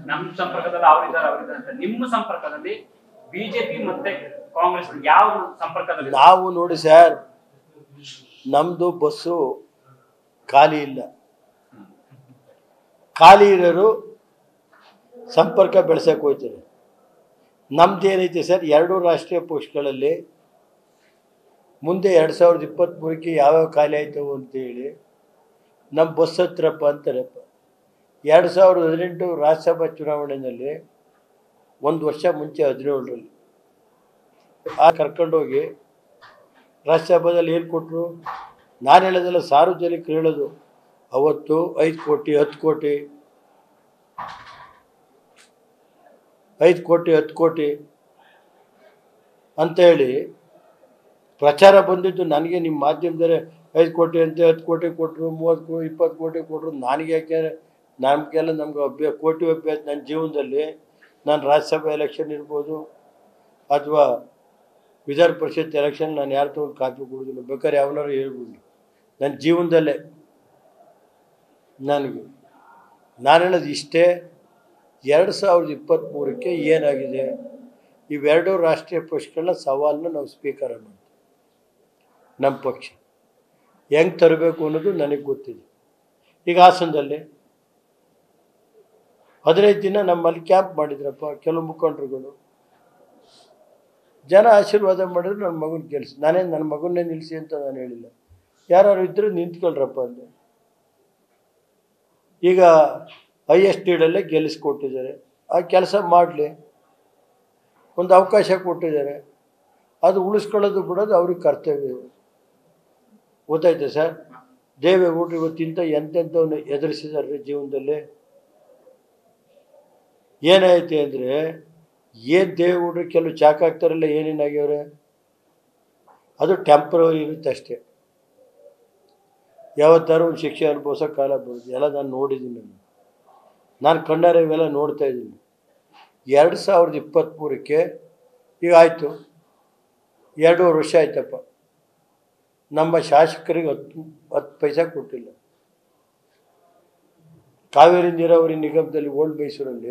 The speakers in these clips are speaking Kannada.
ನಮ್ಮ ಸಂಪರ್ಕದಲ್ಲಿ ಅವರಿದ್ದಾರೆ ಅವರಿದ್ದಾರೆ ಅಂತ ನಿಮ್ಮ ಸಂಪರ್ಕದಲ್ಲಿ ಬಿಜೆಪಿ ಮತ್ತೆ ಕಾಂಗ್ರೆಸ್ ಯಾವ ಸಂಪರ್ಕದಲ್ಲಿ ನಾವು ನೋಡಿ ಸರ್ ನಮ್ಮದು ಬಸ್ಸು ಖಾಲಿ ಇಲ್ಲ ಖಾಲಿ ಇರೋರು ಸಂಪರ್ಕ ಬೆಳೆಸಕ್ಕೆ ಹೋಗ್ತಾರೆ ನಮ್ದು ಏನೈತೆ ಸರ್ ಎರಡು ರಾಷ್ಟ್ರೀಯ ಪಕ್ಷಗಳಲ್ಲಿ ಮುಂದೆ ಎರಡು ಸಾವಿರದ ಇಪ್ಪತ್ತ್ಮೂರಕ್ಕೆ ಯಾವ್ಯಾವ ಖಾಲಿ ಆಯ್ತವು ಅಂತೇಳಿ ನಮ್ಮ ಬಸ್ ಹತ್ರಪ್ಪ ಅಂತಾರಪ್ಪ ಎರಡು ಸಾವಿರದ ಹದಿನೆಂಟು ರಾಜ್ಯಸಭಾ ಚುನಾವಣೆಯಲ್ಲಿ ಒಂದು ವರ್ಷ ಮುಂಚೆ ಹದಿನೇಳರಲ್ಲಿ ಆ ಕರ್ಕೊಂಡೋಗಿ ರಾಜ್ಯಸಭಾದಲ್ಲಿ ಏನು ಕೊಟ್ಟರು ನಾನು ಹೇಳೋದಲ್ಲ ಸಾರ್ವಜನಿಕರು ಹೇಳೋದು ಅವತ್ತು ಐದು ಕೋಟಿ ಹತ್ತು ಕೋಟಿ ಐದು ಕೋಟಿ ಹತ್ತು ಕೋಟಿ ಅಂತ ಹೇಳಿ ಪ್ರಚಾರ ಬಂದಿದ್ದು ನನಗೆ ನಿಮ್ಮ ಮಾಧ್ಯಮದಲ್ಲಿ ಐದು ಕೋಟಿ ಅಂತೆ ಹತ್ತು ಕೋಟಿ ಕೊಟ್ಟರು ಮೂವತ್ತು ಕೋ ಇಪ್ಪತ್ತು ಕೋಟಿ ಕೊಟ್ಟರು ನನಗೆ ಯಾಕೆ ನಮಗೆಲ್ಲ ನಮ್ಗೆ ಅಭ್ಯ ಕೋಟಿ ಅಭ್ಯಾಸ ನನ್ನ ಜೀವನದಲ್ಲಿ ನಾನು ರಾಜ್ಯಸಭಾ ಎಲೆಕ್ಷನ್ ಇರ್ಬೋದು ಅಥವಾ ವಿಧಾನ ಪರಿಷತ್ ಎಲೆಕ್ಷನ್ ನಾನು ಯಾರು ತೊಗೊಂಡು ಕಾಪಿ ಕೊಡೋದಿಲ್ಲ ಬೇಕಾದ್ರೆ ಯಾವನಾರು ಹೇಳ್ಬೋದು ನನ್ನ ಜೀವನದಲ್ಲೇ ನನಗೆ ನಾನು ಹೇಳೋದು ಇಷ್ಟೇ ಎರಡು ಸಾವಿರದ ಇಪ್ಪತ್ತ್ಮೂರಕ್ಕೆ ಏನಾಗಿದೆ ಇವೆರಡು ರಾಷ್ಟ್ರೀಯ ಪಕ್ಷಗಳನ್ನ ಸವಾಲನ್ನ ನಾವು ಸ್ವೀಕಾರ ಮಾಡ್ತೀವಿ ನಮ್ಮ ಪಕ್ಷ ಹೆಂಗೆ ತರಬೇಕು ಅನ್ನೋದು ನನಗೆ ಗೊತ್ತಿದೆ ಈಗ ಹಾಸನದಲ್ಲಿ ಹದಿನೈದು ದಿನ ನಮ್ಮಲ್ಲಿ ಕ್ಯಾಂಪ್ ಮಾಡಿದ್ರಪ್ಪ ಕೆಲವು ಮುಖಂಡರುಗಳು ಜನ ಆಶೀರ್ವಾದ ಮಾಡಿದ್ರು ನನ್ನ ಮಗನ ಕೆಲಸ ನಾನೇನು ನನ್ನ ಮಗನ್ನೇ ನಿಲ್ಲಿಸಿ ಅಂತ ನಾನು ಹೇಳಿಲ್ಲ ಯಾರು ಇದ್ದರೂ ನಿಂತ್ಕೊಳ್ರಪ್ಪ ಅಂದೆ ಈಗ ಐ ಎಸ್ ಟಿಡಲ್ಲೇ ಗೆಲ್ಲಿಸ್ಕೊಟ್ಟಿದ್ದಾರೆ ಆ ಕೆಲಸ ಮಾಡಲಿ ಒಂದು ಅವಕಾಶ ಕೊಟ್ಟಿದ್ದಾರೆ ಅದು ಉಳಿಸ್ಕೊಳ್ಳೋದು ಬಿಡೋದು ಅವ್ರಿಗೆ ಕರ್ತವ್ಯ ಗೊತ್ತಾಯ್ತಾ ಸರ್ ದೇವೇಗೌಡರು ಇವತ್ತಿಂತ ಎಂತೆಂಥವನ್ನ ಎದುರಿಸಿದ್ದಾರೆ ಜೀವನದಲ್ಲಿ ಏನಾಯ್ತು ಅಂದರೆ ಏನು ದೇವೇಗೌಡರು ಕೆಲವು ಚಾಕ್ ಹಾಕ್ತಾರಲ್ಲ ಏನೇನಾಗ್ಯವ್ರೆ ಅದು ಟೆಂಪ್ರವರಿ ಇರುತ್ತೆ ಅಷ್ಟೇ ಯಾವತ್ತಾರು ಒಂದು ಶಿಕ್ಷೆ ಅನುಭವಿಸೋ ಕಾಲ ಬರುತ್ತೆ ಎಲ್ಲ ನಾನು ನೋಡಿದ್ದೀನಿ ನಾನು ನಾನು ಕಣ್ಣಾರೆ ಇವೆಲ್ಲ ನೋಡ್ತಾ ಇದ್ದೀನಿ ಎರಡು ಸಾವಿರದ ಇಪ್ಪತ್ತ್ಮೂರಕ್ಕೆ ಈಗ ಆಯಿತು ಎರಡೂವರೆ ವರ್ಷ ಆಯ್ತಪ್ಪ ನಮ್ಮ ಶಾಸಕರಿಗೆ ಹತ್ತು ಹತ್ತು ಪೈಸಾ ಕೊಟ್ಟಿಲ್ಲ ಕಾವೇರಿ ನೀರಾವರಿ ನಿಗಮದಲ್ಲಿ ಓಲ್ಡ್ ಮೈಸೂರಲ್ಲಿ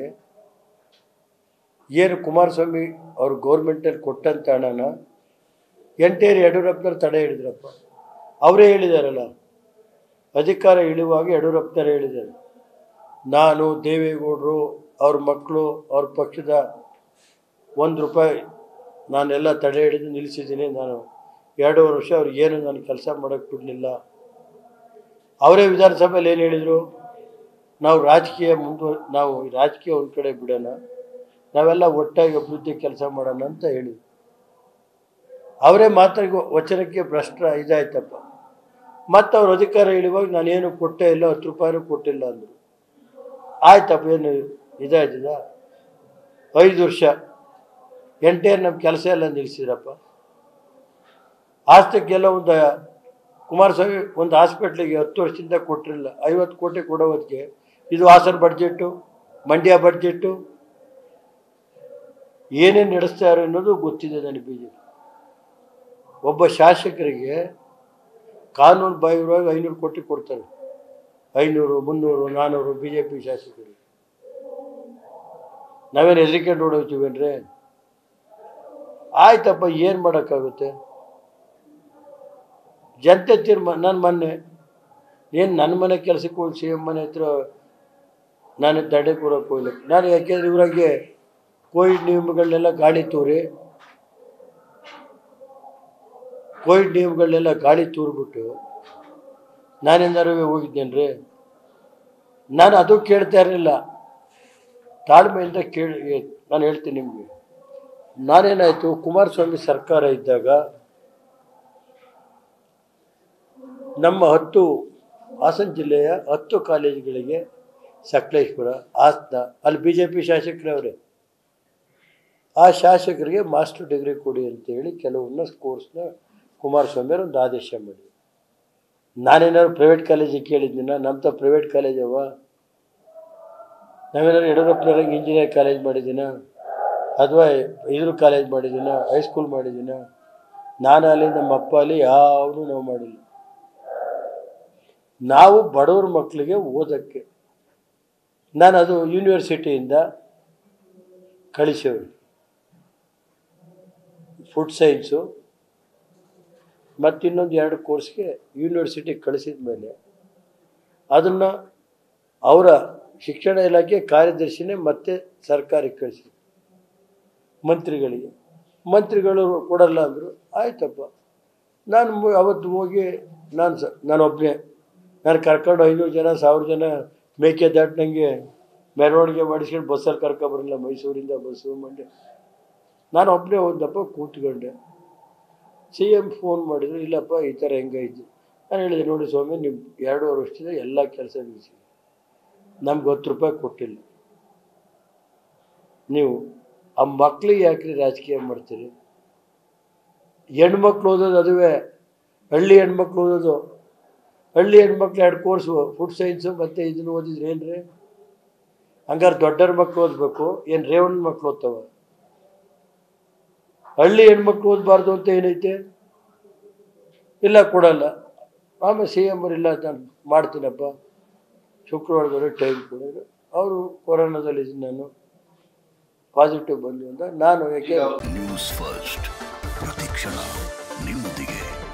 ಏನು ಕುಮಾರಸ್ವಾಮಿ ಅವ್ರು ಗೌರ್ಮೆಂಟಲ್ಲಿ ಕೊಟ್ಟಂತ ಹಣನ ಎಂಟೇರಿ ಯಡಿಯೂರಪ್ಪನವ್ರು ತಡೆ ಹಿಡಿದ್ರಪ್ಪ ಅವರೇ ಹೇಳಿದಾರಲ್ಲ ಅಧಿಕಾರ ಇಳುವಾಗ ಯಡಿಯೂರಪ್ಪನವ್ರು ಹೇಳಿದ್ದಾರೆ ನಾನು ದೇವೇಗೌಡರು ಅವ್ರ ಮಕ್ಕಳು ಅವ್ರ ಪಕ್ಷದ ಒಂದು ರೂಪಾಯಿ ನಾನೆಲ್ಲ ತಡೆ ಹಿಡಿದು ನಿಲ್ಲಿಸಿದ್ದೀನಿ ನಾನು ಎರಡೂವರೆ ವರ್ಷ ಅವ್ರಿಗೆ ಏನು ನಾನು ಕೆಲಸ ಮಾಡೋಕ್ಕೆ ಬಿಡಲಿಲ್ಲ ಅವರೇ ವಿಧಾನಸಭೆಯಲ್ಲಿ ಏನು ಹೇಳಿದರು ನಾವು ರಾಜಕೀಯ ಮುಂದುವ ನಾವು ಈ ರಾಜಕೀಯ ಒಂದು ಕಡೆ ಬಿಡೋಣ ನಾವೆಲ್ಲ ಒಟ್ಟಾಗಿ ಅಭಿವೃದ್ಧಿ ಕೆಲಸ ಮಾಡೋಣ ಅಂತ ಹೇಳಿದ್ರು ಅವರೇ ಮಾತಾಡಿ ವಚನಕ್ಕೆ ಭ್ರಷ್ಟ ಇದಾಯ್ತಪ್ಪ ಮತ್ತು ಅವ್ರ ಅಧಿಕಾರ ಇಳುವಾಗ ನಾನೇನು ಕೊಟ್ಟೇ ಇಲ್ಲ ಹತ್ತು ರೂಪಾಯಿನೂ ಕೊಟ್ಟಿಲ್ಲ ಅಂದರು ಆಯ್ತಪ್ಪ ಏನು ಇದಾಯ್ತದ ಐದು ವರ್ಷ ಎಂಟೇರು ನಮ್ಮ ಕೆಲಸ ಎಲ್ಲ ನಿಲ್ಲಿಸಿದ್ರಪ್ಪ ಆಸ್ತಿಗೆಲ್ಲ ಒಂದು ಕುಮಾರಸ್ವಾಮಿ ಒಂದು ಹಾಸ್ಪಿಟ್ಲಿಗೆ ಹತ್ತು ವರ್ಷದಿಂದ ಕೊಟ್ಟಿರಲಿಲ್ಲ ಐವತ್ತು ಕೋಟಿ ಕೊಡೋದಕ್ಕೆ ಇದು ಹಾಸನ ಬಡ್ಜೆಟ್ಟು ಮಂಡ್ಯ ಬಡ್ಜೆಟ್ಟು ಏನೇನು ನಡೆಸ್ತಾರೆ ಅನ್ನೋದು ಗೊತ್ತಿದೆ ನನಗೆ ಬಿ ಜೆ ಒಬ್ಬ ಶಾಸಕರಿಗೆ ಕಾನೂನು ಬಾಹಿರವಾಗಿ ಐನೂರು ಕೋಟಿ ಕೊಡ್ತಾರೆ ಐನೂರು ಮುನ್ನೂರು ನಾನ್ನೂರು ಬಿ ಜೆ ಪಿ ಶಾಸಕರಿಗೆ ನಾವೇನು ಹೆದರಿಕೊಂಡು ನೋಡೋಗ್ತೀವೇನ್ರಿ ಆಯ್ತಪ್ಪ ಏನು ಮಾಡೋಕ್ಕಾಗುತ್ತೆ ಜನತೆ ತೀರ್ಮಾನ ನಾನು ಮೊನ್ನೆ ಏನು ನನ್ನ ಮನೆ ಕೆಲಸಕ್ಕೆ ಹೋಗಿ ಸಿ ಎಮ್ ಮನೆ ಹತ್ರ ನಾನು ದಂಡೆ ಕೊಡೋಕೆ ಹೋಗಿಲ್ಲ ನಾನು ಯಾಕೆಂದ್ರೆ ಇವ್ರಾಗೆ ಕೋವಿಡ್ ನಿಯಮಗಳನ್ನೆಲ್ಲ ಗಾಳಿ ತೂರಿ ಕೋವಿಡ್ ನಿಯಮಗಳನ್ನೆಲ್ಲ ಗಾಳಿ ತೂರ್ಬಿಟ್ಟು ನಾನೇನಾರು ಹೋಗಿದ್ದೇನೆ ನಾನು ಅದು ಕೇಳ್ತಾ ಇರಲಿಲ್ಲ ತಾಳ್ಮೆಯಿಂದ ಕೇಳಿ ನಾನು ಹೇಳ್ತೀನಿ ನಿಮಗೆ ನಾನೇನಾಯಿತು ಕುಮಾರಸ್ವಾಮಿ ಸರ್ಕಾರ ಇದ್ದಾಗ ನಮ್ಮ ಹತ್ತು ಹಾಸನ ಜಿಲ್ಲೆಯ ಹತ್ತು ಕಾಲೇಜುಗಳಿಗೆ ಸಕಲೇಶ್ಪುರ ಹಾಸನ ಅಲ್ಲಿ ಬಿ ಜೆ ಪಿ ಶಾಸಕರವರೇ ಆ ಶಾಸಕರಿಗೆ ಮಾಸ್ಟರ್ ಡಿಗ್ರಿ ಕೊಡಿ ಅಂತೇಳಿ ಕೆಲವನ್ನ ಕೋರ್ಸ್ನ ಕುಮಾರಸ್ವಾಮಿ ಅವರು ಒಂದು ಆದೇಶ ಮಾಡಿದ್ರು ನಾನೇನಾದ್ರು ಪ್ರೈವೇಟ್ ಕಾಲೇಜಿಗೆ ಕೇಳಿದ್ದೀನ ನಮ್ಮತ ಪ್ರೈವೇಟ್ ಕಾಲೇಜ್ ಅವ ನಾವೇನಾದ್ರು ಯಡಿಯೂರಪ್ಪನವ್ರಂಗೆ ಇಂಜಿನಿಯರ್ ಕಾಲೇಜ್ ಮಾಡಿದ್ದೀನ ಅಥವಾ ಇದ್ರ ಕಾಲೇಜ್ ಮಾಡಿದ್ದೀನ ಹೈಸ್ಕೂಲ್ ಮಾಡಿದ್ದೀನ ನಾನು ಅಲ್ಲಿ ನಮ್ಮ ಅಪ್ಪ ಅಲ್ಲಿ ಯಾವುದೂ ನಾವು ಮಾಡಿಲ್ಲ ನಾವು ಬಡವ್ರ ಮಕ್ಕಳಿಗೆ ಓದೋಕ್ಕೆ ನಾನು ಅದು ಯೂನಿವರ್ಸಿಟಿಯಿಂದ ಕಳಿಸೋರು ಫುಡ್ ಸೈನ್ಸು ಮತ್ತು ಇನ್ನೊಂದು ಎರಡು ಕೋರ್ಸ್ಗೆ ಯೂನಿವರ್ಸಿಟಿಗೆ ಕಳಿಸಿದ ಮೇಲೆ ಅದನ್ನು ಅವರ ಶಿಕ್ಷಣ ಇಲಾಖೆ ಕಾರ್ಯದರ್ಶಿನೇ ಮತ್ತೆ ಸರ್ಕಾರಕ್ಕೆ ಕಳಿಸಿ ಮಂತ್ರಿಗಳಿಗೆ ಮಂತ್ರಿಗಳು ಕೊಡಲ್ಲ ಅಂದರು ಆಯ್ತಪ್ಪ ನಾನು ಮು- ಅವತ್ತು ಹೋಗಿ ನಾನು ಸ ನಾನೊಬ್ಬನೇ ನಾನು ಕರ್ಕೊಂಡು ಐನೂರು ಜನ ಸಾವಿರ ಜನ ಮೇಕೆ ದಾಟ್ನಂಗೆ ಮೆರವಣಿಗೆ ಮಾಡಿಸ್ಕೊಂಡು ಬಸ್ಸಲ್ಲಿ ಕರ್ಕೊಬರಲಿಲ್ಲ ಮೈಸೂರಿಂದ ಬಸ್ಸು ಮಂಡ್ಯ ನಾನು ಒಬ್ಬನೇ ಹೋದಪ್ಪ ಕೂತ್ಕೊಂಡೆ ಸಿ ಎಮ್ ಫೋನ್ ಮಾಡಿದ್ರು ಇಲ್ಲಪ್ಪ ಈ ಥರ ಹೆಂಗೈತಿ ನಾನು ಹೇಳಿದೆ ನೋಡಿ ಸ್ವಾಮಿ ನೀವು ಎರಡೂವರೆ ವರ್ಷದಿಂದ ಎಲ್ಲ ಕೆಲಸ ನಿಲ್ಲಿಸಿ ನಮ್ಗೆ ಹತ್ತು ರೂಪಾಯಿ ಕೊಟ್ಟಿಲ್ಲ ನೀವು ಆ ಮಕ್ಳಿಗೆ ಯಾಕ್ರಿ ರಾಜಕೀಯ ಮಾಡ್ತೀರಿ ಹೆಣ್ಮಕ್ಳು ಓದೋದು ಅದುವೇ ಹಳ್ಳಿ ಹೆಣ್ಮಕ್ಳು ಓದೋದು ಹಳ್ಳಿ ಹೆಣ್ಮಕ್ಳು ಎರಡು ಕೋರ್ಸು ಫುಡ್ ಸೈನ್ಸು ಮತ್ತು ಇದನ್ನು ಓದಿದ್ರೆ ಏನ್ರಿ ಹಂಗಾರೆ ದೊಡ್ಡರ ಮಕ್ಳು ಓದಬೇಕು ಏನು ರೇವಣ್ಣ ಮಕ್ಳು ಓದ್ತವ ಹಳ್ಳಿ ಹೆಣ್ಮಕ್ಳು ಓದಬಾರ್ದು ಅಂತ ಏನೈತೆ ಇಲ್ಲ ಕೊಡಲ್ಲ ಆಮೇಲೆ ಸಿ ಎಮ್ ಇಲ್ಲ ನಾನು ಮಾಡ್ತೀನಪ್ಪ ಶುಕ್ರವಾರದವರೆಗೆ ಟೈಮ್ ಕೊಡೋರು ಅವರು ಕೊರೋನಾದಲ್ಲಿ ನಾನು ಪಾಸಿಟಿವ್ ಬಂದು ಅಂತ ನಾನು ಯಾಕೆ ನ್ಯೂಸ್ ಫಸ್ಟ್ ಪ್ರತಿಕ್ಷಣ ನಿಮ್ಮೊಂದಿಗೆ